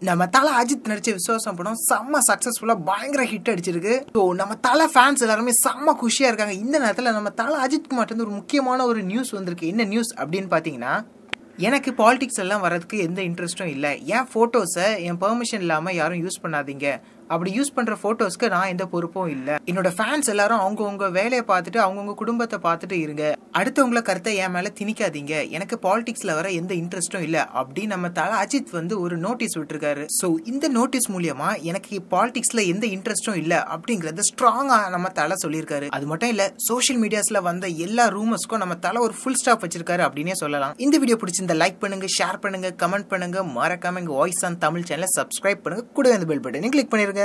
நம்ம தலை அஜித் நடிச்ச விசுவாசம் படம் செம்ம சக்சஸ்ஃபுல்லா பயங்கர ஹிட் அடிச்சிருக்கு ஸோ நம்ம தலை ஃபேன்ஸ் எல்லாருமே செம்ம குஷியா இருக்காங்க இந்த நேரத்தில் நம்ம தலை அஜித் குமார் ஒரு முக்கியமான ஒரு நியூஸ் வந்திருக்கு என்ன நியூஸ் அப்படின்னு பார்த்தீங்கன்னா எனக்கு பாலிடிக்ஸ் எல்லாம் வரதுக்கு எந்த இன்ட்ரெஸ்ட்டும் இல்லை என் ஃபோட்டோஸை என் பெர்மிஷன் இல்லாமல் யாரும் யூஸ் பண்ணாதீங்க அப்படி யூஸ் பண்ணுற ஃபோட்டோஸ்க்கு நான் எந்த பொறுப்பும் இல்லை என்னோட ஃபேன்ஸ் எல்லாரும் அவங்கவுங்க வேலையை பார்த்துட்டு அவங்கவுங்க குடும்பத்தை பார்த்துட்டு இருங்க அடுத்தவங்கள கருத்தை என் மேலே திணிக்காதீங்க எனக்கு பாலிடிக்ஸில் வர எந்த இன்ட்ரெஸ்ட்டும் இல்லை அப்படின்னு நம்ம தலை அஜித் வந்து ஒரு நோட்டீஸ் விட்டுருக்காரு ஸோ இந்த நோட்டீஸ் மூலியமா எனக்கு பாலிடிக்ஸில் எந்த இன்ட்ரெஸ்ட்டும் இல்லை அப்படிங்கறத ஸ்ட்ராங்காக நம்ம தலை சொல்லியிருக்காரு அது மட்டும் இல்லை சோஷியல் மீடியாஸில் வந்த எல்லா ரூமர்ஸ்க்கும் நம்ம தலை ஒரு ஃபுல் ஸ்டாப் வச்சிருக்காரு அப்படின்னே சொல்லலாம் இந்த வீடியோ பிடிச்சிருந்த லைக் பண்ணுங்க ஷேர் பண்ணுங்க கமெண்ட் பண்ணுங்க மறக்காம எங்க வாய்ஸ் ஆன் தமிழ் சேனலை சப்ஸ்கிரைப் பண்ணுங்க கூட அந்த பெல் பட்டனை கிளிக் பண்ணிருங்க